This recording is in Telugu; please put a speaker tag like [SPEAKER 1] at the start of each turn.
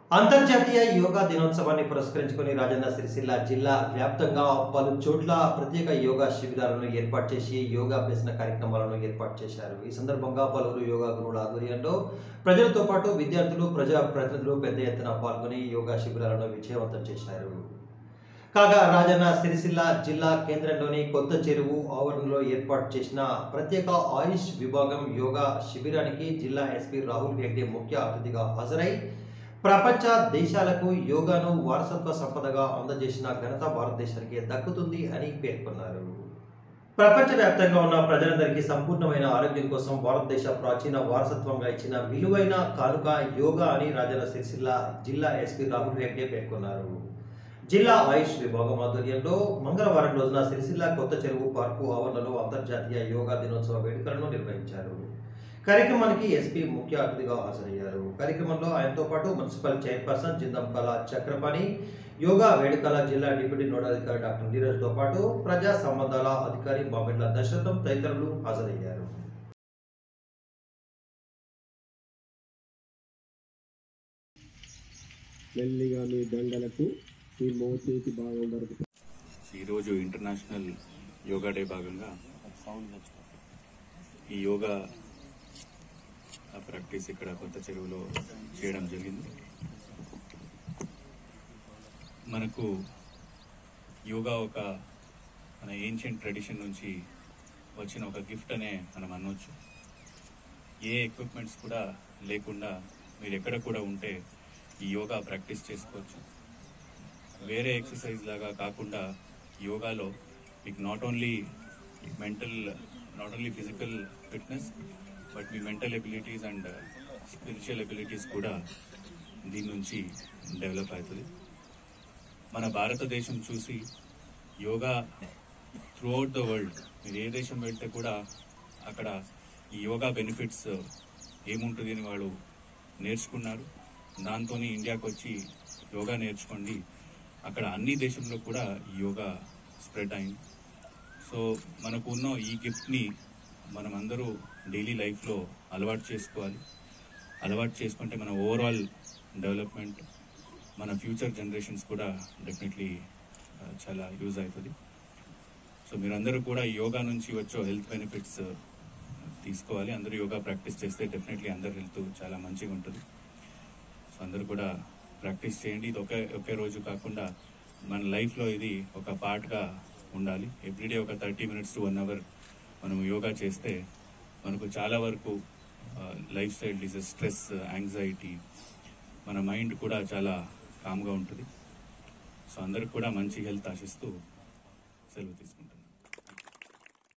[SPEAKER 1] అంతర్జాతీయ యోగా దినోత్సవాన్ని పురస్కరించుకొని రాజన్న సిరిసిల్ల జిల్లా వ్యాప్తంగా పలు చోట్ల ప్రత్యేక యోగా శిబిరాలను ఏర్పాటు చేసి యోగా అభ్యసన కార్యక్రమాలను ఏర్పాటు చేశారు ఈ సందర్భంగా పలువురు యోగా గురువుల ఆధ్వర్యంలో ప్రజలతో పాటు విద్యార్థులు ప్రజా ప్రతినిధులు పెద్ద ఎత్తున పాల్గొని యోగా శిబిరాలను విజయవంతం చేశారు కాగా రాజన్న సిరిసిల్ల జిల్లా కేంద్రంలోని కొత్త చెరువు ఆవరణలో ఏర్పాటు చేసిన ప్రత్యేక ఆయుష్ విభాగం యోగా శిబిరానికి జిల్లా ఎస్పీ రాహుల్ హెగ్డే ముఖ్య అతిథిగా హాజరై ప్రపంచ దేశాలకు యోగాను వారసత్వ సంపదగా అందజేసిన ఘనత భారతదేశానికి దక్కుతుంది అని పేర్కొన్నారు ప్రపంచవ్యాప్తంగా ఉన్న ప్రజలందరికీ సంపూర్ణమైన ఆరోగ్యం కోసం భారతదేశ ప్రాచీన వారసత్వంగా ఇచ్చిన విలువైన కానుక యోగా అని రాజన్న సిరిసిల్ల జిల్లా ఎస్పీ రాహుల్ హెగ్డే పేర్కొన్నారు జిల్లా ఆయుష్ విభాగం ఆధ్వర్యంలో మంగళవారం రోజున సిరిసిల్ల కొత్త చెరువు పార్కు ఆవరణలో అంతర్జాతీయ యోగా దినోత్సవ వేడుకలను నిర్వహించారు కార్యక్రమానికి ఎస్పీ ముఖ్య అతిథిగా హాజరయ్యారు కార్యక్రమంలో ఆయనతో పాటు మున్సిపల్ చైర్పర్సన్ జిందం కళ చక్రపాణి యోగా వేడుకల జిల్లా డిప్యూటీ నోడల్ అధికారి డాక్టర్ నీరజ్తో పాటు ప్రజా సంబంధాల అధికారి బామెడ్ల దశరథం తదితరులు హాజరయ్యారు
[SPEAKER 2] మెల్లిగా మీ దండలకు మీ మోచేతి భాగం వరకు
[SPEAKER 3] ఈరోజు ఇంటర్నేషనల్ యోగా డే భాగంగా ఈ యోగా ప్రాక్టీస్ ఇక్కడ కొత్త చెరువులో చేయడం జరిగింది మనకు యోగా ఒక మన ఏన్షియంట్ ట్రెడిషన్ నుంచి వచ్చిన ఒక గిఫ్ట్ అనే మనం అనొచ్చు ఏ ఎక్విప్మెంట్స్ కూడా లేకుండా మీరు ఎక్కడ కూడా ఉంటే ఈ యోగా ప్రాక్టీస్ చేసుకోవచ్చు వేరే ఎక్సర్సైజ్ లాగా కాకుండా యోగాలో మీకు not only mental not only physical fitness but మీ mental abilities and spiritual abilities కూడా దీని నుంచి డెవలప్ అవుతుంది మన భారతదేశం చూసి యోగా త్రూఅవుట్ ద వరల్డ్ మీరు ఏ దేశం వెళ్తే కూడా అక్కడ ఈ యోగా బెనిఫిట్స్ ఏముంటుంది అని వాళ్ళు నేర్చుకున్నారు దాంతో ఇండియాకి వచ్చి యోగా నేర్చుకోండి అక్కడ అన్ని దేశంలో కూడా ఈ యోగా స్ప్రెడ్ అయింది సో మనకు ఉన్న ఈ గిఫ్ట్ని మనం అందరూ డైలీ లైఫ్లో అలవాటు చేసుకోవాలి అలవాటు చేసుకుంటే మన ఓవరాల్ డెవలప్మెంట్ మన ఫ్యూచర్ జనరేషన్స్ కూడా డెఫినెట్లీ చాలా యూజ్ అవుతుంది సో మీరందరూ కూడా ఈ యోగా నుంచి వచ్చే హెల్త్ బెనిఫిట్స్ తీసుకోవాలి అందరూ యోగా ప్రాక్టీస్ చేస్తే డెఫినెట్లీ అందరి హెల్త్ చాలా మంచిగా ఉంటుంది సో అందరూ కూడా ప్రాక్టీస్ చేయండి ఇది ఒకే ఒకే రోజు కాకుండా మన లైఫ్లో ఇది ఒక పార్ట్గా ఉండాలి ఎవ్రీడే ఒక thirty minutes to one hour మనం యోగా చేస్తే మనకు చాలా వరకు lifestyle disease stress anxiety మన మైండ్ కూడా చాలా కామ్గా ఉంటుంది సో అందరికి కూడా మంచి హెల్త్ ఆశిస్తూ సెలవు తీసుకుంటాం